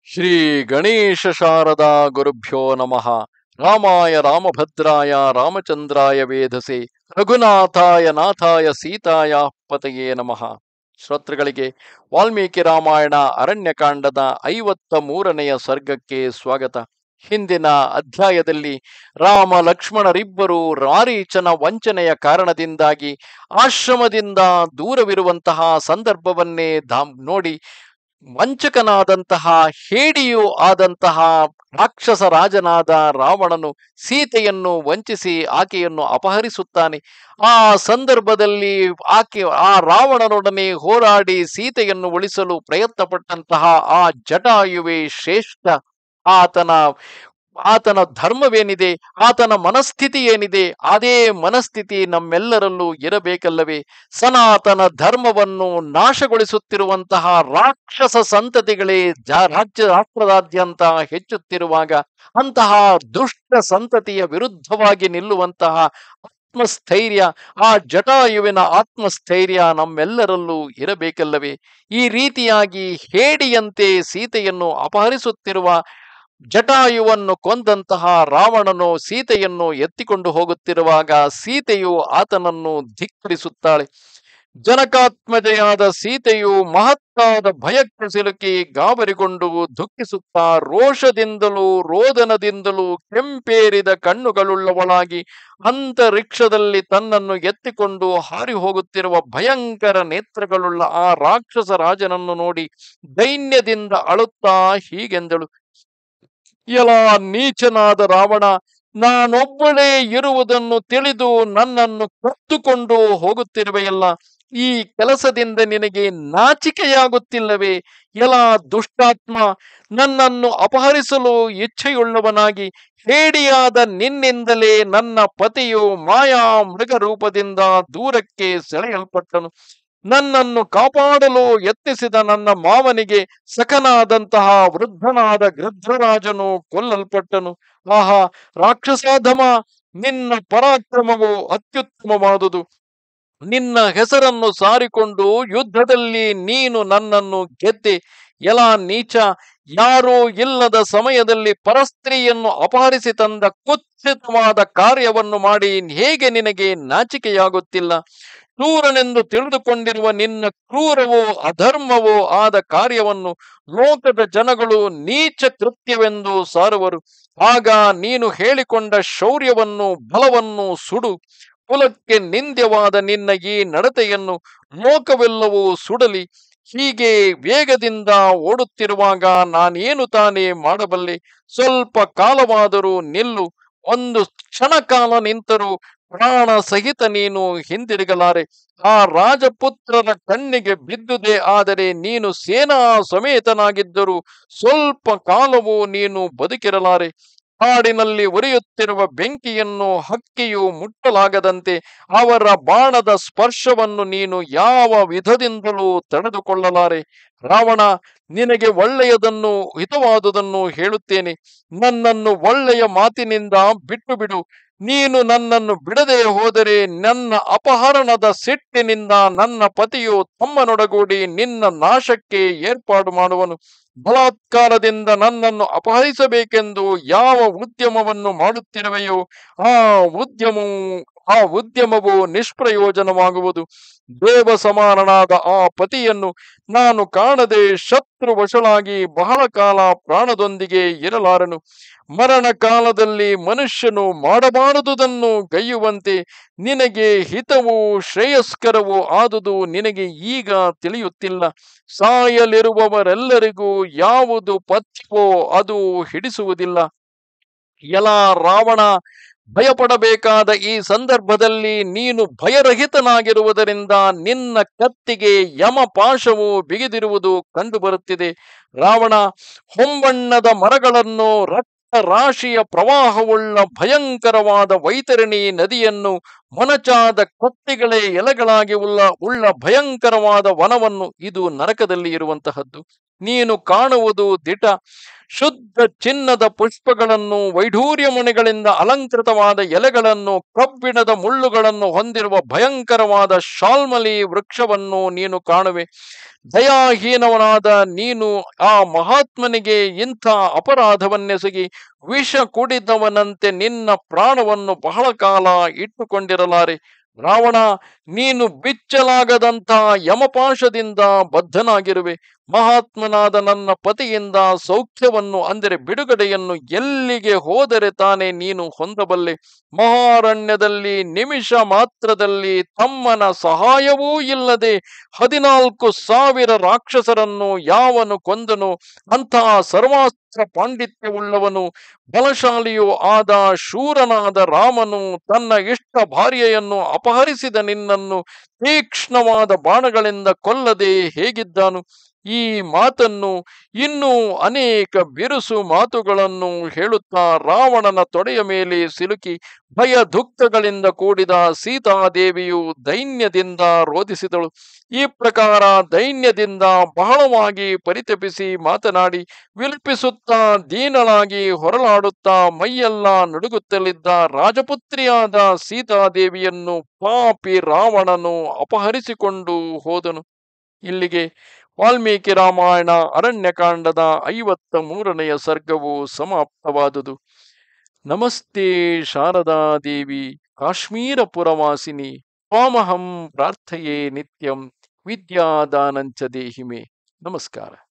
ಶ್ರೀ ಗಣೇಶ ಶಾರದಾ ಗುರುಭ್ಯೋ ನಮಃ ರಾಮಾಯ ರಾಮಭದ್ರಾಯ ರಾಮಚಂದ್ರಾಯ ವೇಧಸೆ ರಘುನಾಥಾಯ ನಾಥಾಯ ಸೀತಾಯ ಪತಯೇ ನಮಃ ಶ್ರೋತೃಗಳಿಗೆ ವಾಲ್ಮೀಕಿ ರಾಮಾಯಣ ಅರಣ್ಯಕಾಂಡದ ಐವತ್ತ ಮೂರನೆಯ ಸರ್ಗಕ್ಕೆ ಸ್ವಾಗತ ಹಿಂದಿನ ಅಧ್ಯಾಯದಲ್ಲಿ ರಾಮ ಲಕ್ಷ್ಮಣರಿಬ್ಬರು ರಾರೀಚನ ವಂಚನೆಯ ಕಾರಣದಿಂದಾಗಿ ಆಶ್ರಮದಿಂದ ದೂರವಿರುವಂತಹ ಸಂದರ್ಭವನ್ನೇ ಧಾಮ್ ನೋಡಿ ವಂಚಕನಾದಂತಹ ಹೇಡಿಯೂ ಆದಂತಹ ರಾಕ್ಷಸ ರಾಜನಾದ ರಾವಣನು ಸೀತೆಯನ್ನು ವಂಚಿಸಿ ಆಕೆಯನ್ನು ಅಪಹರಿಸುತ್ತಾನೆ ಆ ಸಂದರ್ಭದಲ್ಲಿ ಆಕೆ ಆ ರಾವಣನೊಡನೆ ಹೋರಾಡಿ ಸೀತೆಯನ್ನು ಉಳಿಸಲು ಪ್ರಯತ್ನ ಪಟ್ಟಂತಹ ಆ ಜಟಾಯುವೆ ಶ್ರೇಷ್ಠ ಆತನ ಆತನ ಧರ್ಮವೇನಿದೆ ಆತನ ಮನಸ್ಥಿತಿ ಏನಿದೆ ಅದೇ ಮನಸ್ಥಿತಿ ನಮ್ಮೆಲ್ಲರಲ್ಲೂ ಇರಬೇಕಲ್ಲವೇ ಸನಾತನ ಧರ್ಮವನ್ನು ನಾಶಗೊಳಿಸುತ್ತಿರುವಂತಹ ರಾಕ್ಷಸ ಸಂತತಿಗಳೇ ಜ ರಾಜ್ಯ ರಾಷ್ಟ್ರದಾದ್ಯಂತ ಹೆಚ್ಚುತ್ತಿರುವಾಗ ಅಂತಹ ದುಷ್ಟ ಸಂತತಿಯ ವಿರುದ್ಧವಾಗಿ ನಿಲ್ಲುವಂತಹ ಆತ್ಮಸ್ಥೈರ್ಯ ಆ ಜಟಾಯುವಿನ ಆತ್ಮಸ್ಥೈರ್ಯ ನಮ್ಮೆಲ್ಲರಲ್ಲೂ ಇರಬೇಕಲ್ಲವೇ ಈ ರೀತಿಯಾಗಿ ಹೇಡಿಯಂತೆ ಸೀತೆಯನ್ನು ಅಪಹರಿಸುತ್ತಿರುವ ಜಟಾಯುವನ್ನು ಕೊಂದಂತಹ ರಾವಣನು ಸೀತೆಯನ್ನು ಎತ್ತಿಕೊಂಡು ಹೋಗುತ್ತಿರುವಾಗ ಸೀತೆಯು ಆತನನ್ನು ಧಿಕ್ಕರಿಸುತ್ತಾಳೆ ಜನಕಾತ್ಮಜೆಯಾದ ಸೀತೆಯು ಮಹತ್ತಾದ ಭಯಕ್ಕೆ ಸಿಲುಕಿ ಗಾಬರಿಗೊಂಡು ದುಃಖಿಸುತ್ತಾ ರೋಷದಿಂದಲೂ ರೋದನದಿಂದಲೂ ಕೆಂಪೇರಿದ ಕಣ್ಣುಗಳುಳ್ಳವಳಾಗಿ ಅಂತರಿಕ್ಷದಲ್ಲಿ ತನ್ನನ್ನು ಎತ್ತಿಕೊಂಡು ಹಾರಿ ಹೋಗುತ್ತಿರುವ ಭಯಂಕರ ನೇತ್ರಗಳುಳ್ಳ ಆ ರಾಕ್ಷಸ ರಾಜನನ್ನು ನೋಡಿ ದೈನ್ಯದಿಂದ ಅಳುತ್ತಾ ಹೀಗೆಂದಳು ಎಲ ನೀಚನಾದ ರಾವಣ ನಾನೊಬ್ಬಳೇ ಇರುವುದನ್ನು ತಿಳಿದು ನನ್ನನ್ನು ಕತ್ತುಕೊಂಡು ಹೋಗುತ್ತಿರುವೆಯಲ್ಲ ಈ ಕೆಲಸದಿಂದ ನಿನಗೆ ನಾಚಿಕೆಯಾಗುತ್ತಿಲ್ಲವೇ ಎಲ ದುಷ್ಟಾತ್ಮ ನನ್ನನ್ನು ಅಪಹರಿಸಲು ಇಚ್ಛೆಯುಳ್ಳವನಾಗಿ ಹೇಡಿಯಾದ ನಿನ್ನಿಂದಲೇ ನನ್ನ ಪತಿಯು ಮಾಯಾ ಮೃಗ ರೂಪದಿಂದ ದೂರಕ್ಕೆ ಸೆಳೆಯಲ್ಪಟ್ಟನು ನನ್ನನ್ನು ಕಾಪಾಡಲು ಯತ್ನಿಸಿದ ನನ್ನ ಮಾವನಿಗೆ ಸಖನಾದಂತಹ ವೃದ್ಧನಾದ ಗೃಧ್ರರಾಜನು ಕೊಲ್ಲಲ್ಪಟ್ಟನು ಆಹಾ ರಾಕ್ಷಸಾಧಮ ನಿನ್ನ ಪರಾಕ್ರಮವು ಅತ್ಯುತ್ತಮವಾದುದು ನಿನ್ನ ಹೆಸರನ್ನು ಸಾರಿಕೊಂಡು ಯುದ್ಧದಲ್ಲಿ ನೀನು ನನ್ನನ್ನು ಗೆದ್ದೆ ಎಲ ನೀಚ ಯಾರೂ ಇಲ್ಲದ ಸಮಯದಲ್ಲಿ ಪರಸ್ತ್ರೀಯನ್ನು ಅಪಹರಿಸಿ ತಂದ ಕುತ್ಸಿತವಾದ ಕಾರ್ಯವನ್ನು ಮಾಡಿ ಹೇಗೆ ನಿನಗೆ ನಾಚಿಕೆಯಾಗುತ್ತಿಲ್ಲ ಕ್ರೂರನೆಂದು ತಿಳಿದುಕೊಂಡಿರುವ ನಿನ್ನ ಕ್ರೂರವೋ ಅಧರ್ಮವೋ ಆದ ಕಾರ್ಯವನ್ನು ಲೋಕದ ಜನಗಳು ನೀಚ ಕೃತ್ಯವೆಂದು ಸಾರುವರು ಆಗ ನೀನು ಹೇಳಿಕೊಂಡ ಶೌರ್ಯವನ್ನು ಬಲವನ್ನು ಸುಡು ಕುಲಕ್ಕೆ ನಿಂದ್ಯವಾದ ನಿನ್ನ ಈ ನಡತೆಯನ್ನು ಲೋಕವೆಲ್ಲವೂ ಸುಡಲಿ ಹೀಗೆ ವೇಗದಿಂದ ಓಡುತ್ತಿರುವಾಗ ನಾನೇನು ತಾನೇ ಮಾಡಬಲ್ಲೆ ಸ್ವಲ್ಪ ಕಾಲವಾದರೂ ನಿಲ್ಲು ಒಂದು ಕ್ಷಣ ಕಾಲ ನಿಂತರೂ ಪ್ರಾಣ ಸಹಿತ ನೀನು ಹಿಂದಿರುಗಲಾರೆ ಆ ರಾಜಪುತ್ರರ ಕಣ್ಣಿಗೆ ಬಿದ್ದುದೇ ಆದರೆ ನೀನು ಸೇನಾ ಸಮೇತನಾಗಿದ್ದರೂ ಸ್ವಲ್ಪ ಕಾಲವೂ ನೀನು ಬದುಕಿರಲಾರೆ ಕಾಡಿನಲ್ಲಿ ಉರಿಯುತ್ತಿರುವ ಬೆಂಕಿಯನ್ನು ಹಕ್ಕಿಯು ಮುಟ್ಟಲಾಗದಂತೆ ಅವರ ಬಾಣದ ಸ್ಪರ್ಶವನ್ನು ನೀನು ಯಾವ ವಿಧದಿಂದಲೂ ತಡೆದುಕೊಳ್ಳಲಾರೆ ರಾವಣ ನಿನಗೆ ಒಳ್ಳೆಯದನ್ನು ಹಿತವಾದುದನ್ನು ಹೇಳುತ್ತೇನೆ ನನ್ನನ್ನು ಒಳ್ಳೆಯ ಮಾತಿನಿಂದ ಬಿಟ್ಟು ಬಿಡು ನೀನು ನನ್ನನ್ನು ಬಿಡದೆ ಹೋದರೆ ನನ್ನ ಅಪಹರಣದ ಸಿಟ್ಟಿನಿಂದ ನನ್ನ ಪತಿಯು ತಮ್ಮನೊಡಗೂಡಿ ನಿನ್ನ ನಾಶಕ್ಕೆ ಏರ್ಪಾಡು ಮಾಡುವನು ಬಲಾತ್ಕಾರದಿಂದ ನನ್ನನ್ನು ಅಪಹರಿಸಬೇಕೆಂದು ಯಾವ ಉದ್ಯಮವನ್ನು ಮಾಡುತ್ತಿರುವೆಯೋ ಆ ಉದ್ಯಮವು ಆ ಉದ್ಯಮವು ನಿಷ್ಪ್ರಯೋಜನವಾಗುವುದು ದೇವ ಸಮಾನನಾದ ಆ ಪತಿಯನ್ನು ನಾನು ಕಾಣದೆ ಶತ್ರು ವಶಳಾಗಿ ಬಹಳ ಕಾಲ ಪ್ರಾಣದೊಂದಿಗೆ ಇರಲಾರನು ಮರಣ ಕಾಲದಲ್ಲಿ ಮನುಷ್ಯನು ಮಾಡಬಾರದುದನ್ನು ಗೈಯುವಂತೆ ನಿನಗೆ ಹಿತವೂ ಶ್ರೇಯಸ್ಕರವೂ ಆದುದು ನಿನಗೆ ಈಗ ತಿಳಿಯುತ್ತಿಲ್ಲ ಸಾಯಲಿರುವವರೆಲ್ಲರಿಗೂ ಯಾವುದು ಪಥ್ಯವೋ ಅದು ಹಿಡಿಸುವುದಿಲ್ಲ ಎಲ ರಾವಣ ಭಯಪಡಬೇಕಾದ ಈ ಸಂದರ್ಭದಲ್ಲಿ ನೀನು ಭಯರಹಿತನಾಗಿರುವುದರಿಂದ ನಿನ್ನ ಕತ್ತಿಗೆ ಯಮ ಪಾಶವು ಬಿಗಿದಿರುವುದು ಕಂಡುಬರುತ್ತಿದೆ ರಾವಣ ಹೊಂಬಣ್ಣದ ಮರಗಳನ್ನು ರಕ್ತ ರಾಶಿಯ ಪ್ರವಾಹವುಳ್ಳ ಭಯಂಕರವಾದ ವೈತರಣಿ ನದಿಯನ್ನು ಮೊನಚಾದ ಕತ್ತಿಗಳೇ ಎಲೆಗಳಾಗಿ ಉಳ್ಳ ಉಳ್ಳ ಭಯಂಕರವಾದ ವನವನ್ನು ಇದು ನರಕದಲ್ಲಿ ಇರುವಂತಹದ್ದು ನೀನು ಕಾಣುವುದು ದಿಟ ಶುದ್ಧ ಚಿನ್ನದ ಪುಷ್ಪಗಳನ್ನು ವೈಢೂರ್ಯ ಮಣಿಗಳಿಂದ ಅಲಂಕೃತವಾದ ಎಲೆಗಳನ್ನು ಕಬ್ಬಿಣದ ಮುಳ್ಳುಗಳನ್ನು ಹೊಂದಿರುವ ಭಯಂಕರವಾದ ಶಾಲ್ಮಲಿ ವೃಕ್ಷವನ್ನು ನೀನು ಕಾಣುವೆ ದಯಾಹೀನವನಾದ ನೀನು ಆ ಮಹಾತ್ಮನಿಗೆ ಇಂಥ ಅಪರಾಧವನ್ನೆಸಗಿ ವಿಷ ಕುಡಿದವನಂತೆ ನಿನ್ನ ಪ್ರಾಣವನ್ನು ಬಹಳ ಕಾಲ ಇಟ್ಟುಕೊಂಡಿರಲಾರೆ ರಾವಣ ನೀನು ಬಿಚ್ಚಲಾಗದಂಥ ಯಮಪಾಶದಿಂದ ಬದ್ಧನಾಗಿರುವೆ ಮಹಾತ್ಮನಾದ ನನ್ನ ಪತಿಯಿಂದ ಸೌಖ್ಯವನ್ನು ಅಂದರೆ ಬಿಡುಗಡೆಯನ್ನು ಎಲ್ಲಿಗೆ ಹೋದರೆ ತಾನೇ ನೀನು ಹೊಂದಬಲ್ಲೆ ಮಹಾರಣ್ಯದಲ್ಲಿ ನಿಮಿಷ ಮಾತ್ರದಲ್ಲಿ ತಮ್ಮನ ಸಹಾಯವೂ ಇಲ್ಲದೆ ಹದಿನಾಲ್ಕು ಸಾವಿರ ರಾಕ್ಷಸರನ್ನು ಯಾವನು ಕೊಂದನು ಅಂತಹ ಸರ್ವಾಸ್ತ್ರ ಪಾಂಡಿತ್ಯವುಳ್ಳವನು ಬಲಶಾಲಿಯೂ ಆದ ಶೂರನಾದ ರಾಮನು ತನ್ನ ಇಷ್ಟ ಭಾರ್ಯೆಯನ್ನು ಅಪಹರಿಸಿದ ನಿನ್ನನ್ನು ತೀಕ್ಷ್ಣವಾದ ಬಾಣಗಳಿಂದ ಕೊಲ್ಲದೆ ಹೇಗಿದ್ದಾನು ಈ ಮಾತನ್ನು ಇನ್ನೂ ಅನೇಕ ಬಿರುಸು ಮಾತುಗಳನ್ನು ಹೇಳುತ್ತಾ ರಾವಣನ ತೊಡೆಯ ಮೇಲೆ ಸಿಲುಕಿ ಭಯ ದುಃಖಗಳಿಂದ ಕೂಡಿದ ಸೀತಾದೇವಿಯು ದೈನ್ಯದಿಂದ ರೋಧಿಸಿದಳು ಈ ಪ್ರಕಾರ ದೈನ್ಯದಿಂದ ಬಹಳವಾಗಿ ಪರಿತಪಿಸಿ ಮಾತನಾಡಿ ವಿಲಪಿಸುತ್ತಾ ದೀನಳಾಗಿ ಹೊರಲಾಡುತ್ತಾ ಮೈಯೆಲ್ಲ ನಡುಗುತ್ತಲಿದ್ದ ರಾಜಪುತ್ರಿಯಾದ ಸೀತಾದೇವಿಯನ್ನು ಪಾಪಿ ರಾವಣನು ಅಪಹರಿಸಿಕೊಂಡು ಹೋದನು ಇಲ್ಲಿಗೆ ವಾಲ್ಮೀಕಿ ರಾಮಾಯಣ ಅರಣ್ಯಕಾಂಡದ ಐವತ್ತ ಮೂರನೆಯ ಸರ್ಗವು ಸಮಾಪ್ತವಾದುದು ನಮಸ್ತೆ ಶಾರದಾ ದೇವಿ ಕಾಶ್ಮೀರ ಪುರವಾಸಿನಿ ತ್ವಾಮಹಂ ಪ್ರಾರ್ಥಯೇ ನಿತ್ಯಂ ವಿದ್ಯಾದಾನಂಚ ದೇಹಿಮೆ ನಮಸ್ಕಾರ